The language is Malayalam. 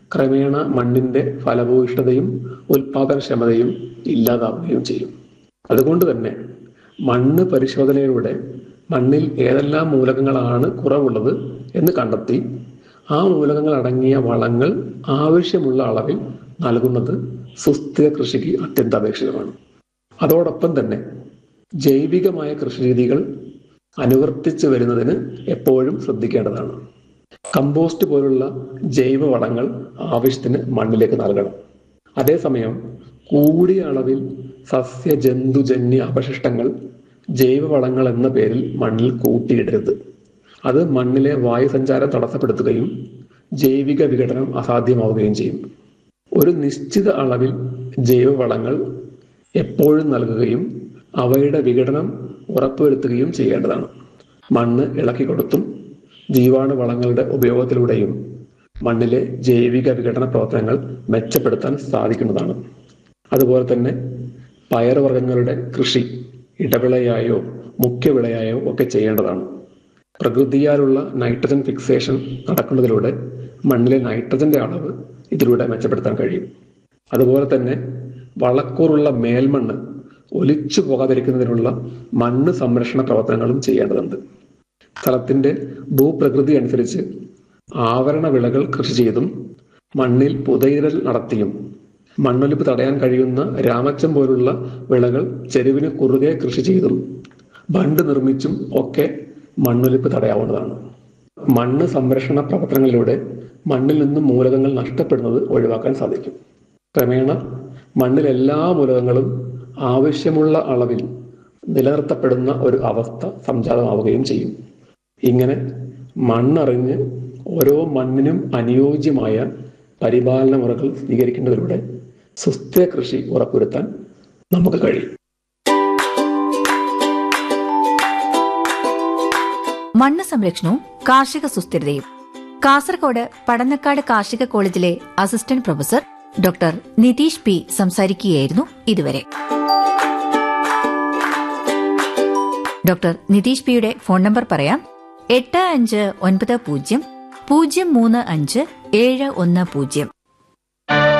ക്രമേണ മണ്ണിന്റെ ഫലഭൂയിഷ്ഠതയും ഉൽപാദനക്ഷമതയും ഇല്ലാതാവുകയും ചെയ്യും അതുകൊണ്ട് തന്നെ മണ്ണ് പരിശോധനയിലൂടെ മണ്ണിൽ ഏതെല്ലാം മൂലകങ്ങളാണ് കുറവുള്ളത് എന്ന് കണ്ടെത്തി ആ മൂലകങ്ങൾ അടങ്ങിയ വളങ്ങൾ ആവശ്യമുള്ള അളവിൽ നൽകുന്നത് സുസ്ഥിര കൃഷിക്ക് അത്യന്താപേക്ഷിതമാണ് അതോടൊപ്പം തന്നെ ജൈവികമായ കൃഷിരീതികൾ അനുവർത്തിച്ചു വരുന്നതിന് എപ്പോഴും ശ്രദ്ധിക്കേണ്ടതാണ് കമ്പോസ്റ്റ് പോലുള്ള ജൈവ വളങ്ങൾ ആവശ്യത്തിന് മണ്ണിലേക്ക് നൽകണം അതേസമയം കൂടിയ അളവിൽ സസ്യ ജന്തുജന്യ അവശിഷ്ടങ്ങൾ ജൈവവളങ്ങൾ എന്ന പേരിൽ മണ്ണിൽ കൂട്ടിയിടരുത് അത് മണ്ണിലെ വായുസഞ്ചാരം തടസ്സപ്പെടുത്തുകയും ജൈവിക വിഘടനം അസാധ്യമാവുകയും ചെയ്യും ഒരു നിശ്ചിത അളവിൽ ജൈവവളങ്ങൾ എപ്പോഴും നൽകുകയും അവയുടെ വിഘടനം ഉറപ്പുവരുത്തുകയും ചെയ്യേണ്ടതാണ് മണ്ണ് ഇളക്കി കൊടുത്തും ജീവാണു വളങ്ങളുടെ ഉപയോഗത്തിലൂടെയും മണ്ണിലെ ജൈവിക വിഘടന പ്രവർത്തനങ്ങൾ മെച്ചപ്പെടുത്താൻ സാധിക്കുന്നതാണ് അതുപോലെ തന്നെ പയറുവർഗ്ഗങ്ങളുടെ കൃഷി ഇടവിളയായോ മുഖ്യവിളയായോ ഒക്കെ ചെയ്യേണ്ടതാണ് പ്രകൃതിയാലുള്ള നൈട്രജൻ ഫിക്സേഷൻ നടക്കുന്നതിലൂടെ മണ്ണിലെ നൈട്രജന്റെ അളവ് ഇതിലൂടെ മെച്ചപ്പെടുത്താൻ കഴിയും അതുപോലെ തന്നെ വളക്കൂറുള്ള മേൽമണ്ണ് ഒലിച്ചു പോകാതിരിക്കുന്നതിനുള്ള മണ്ണ് സംരക്ഷണ പ്രവർത്തനങ്ങളും ചെയ്യേണ്ടതുണ്ട് സ്ഥലത്തിന്റെ ഭൂപ്രകൃതി അനുസരിച്ച് ആവരണ വിളകൾ കൃഷി ചെയ്തും മണ്ണിൽ പുതയിരൽ നടത്തിയും മണ്ണൊലിപ്പ് തടയാൻ കഴിയുന്ന രാമച്ചം പോലുള്ള വിളകൾ ചെരുവിന് കുറുകെ കൃഷി ചെയ്തും ബണ്ട് നിർമ്മിച്ചും ഒക്കെ മണ്ണൊലിപ്പ് തടയാവുന്നതാണ് മണ്ണ് സംരക്ഷണ പ്രവർത്തനങ്ങളിലൂടെ മണ്ണിൽ നിന്നും മൂലകങ്ങൾ നഷ്ടപ്പെടുന്നത് ഒഴിവാക്കാൻ സാധിക്കും ക്രമേണ മണ്ണിൽ എല്ലാ മൂലകങ്ങളും ആവശ്യമുള്ള അളവിൽ നിലനിർത്തപ്പെടുന്ന ഒരു അവസ്ഥ സംജാതമാവുകയും ചെയ്യും ഇങ്ങനെ മണ്ണറിഞ്ഞ് ഓരോ മണ്ണിനും അനുയോജ്യമായ പരിപാലന മുറകൾ സ്വീകരിക്കുന്നതിലൂടെ സുസ്ഥിര കൃഷി ഉറപ്പുവരുത്താൻ നമുക്ക് കഴിയും മണ്ണ് സംരക്ഷണവും കാർഷിക സുസ്ഥിരതയും കാസർഗോഡ് പടന്നക്കാട് കാർഷിക കോളേജിലെ assistant professor doctor Nitish P സംസാരിക്കുകയായിരുന്നു ഇതുവരെ ഡോക്ടർ നിതീഷ് പിയുടെ ഫോൺ നമ്പർ പറയാം എട്ട് അഞ്ച് ഒൻപത് പൂജ്യം പൂജ്യം മൂന്ന് അഞ്ച് ഏഴ് ഒന്ന് പൂജ്യം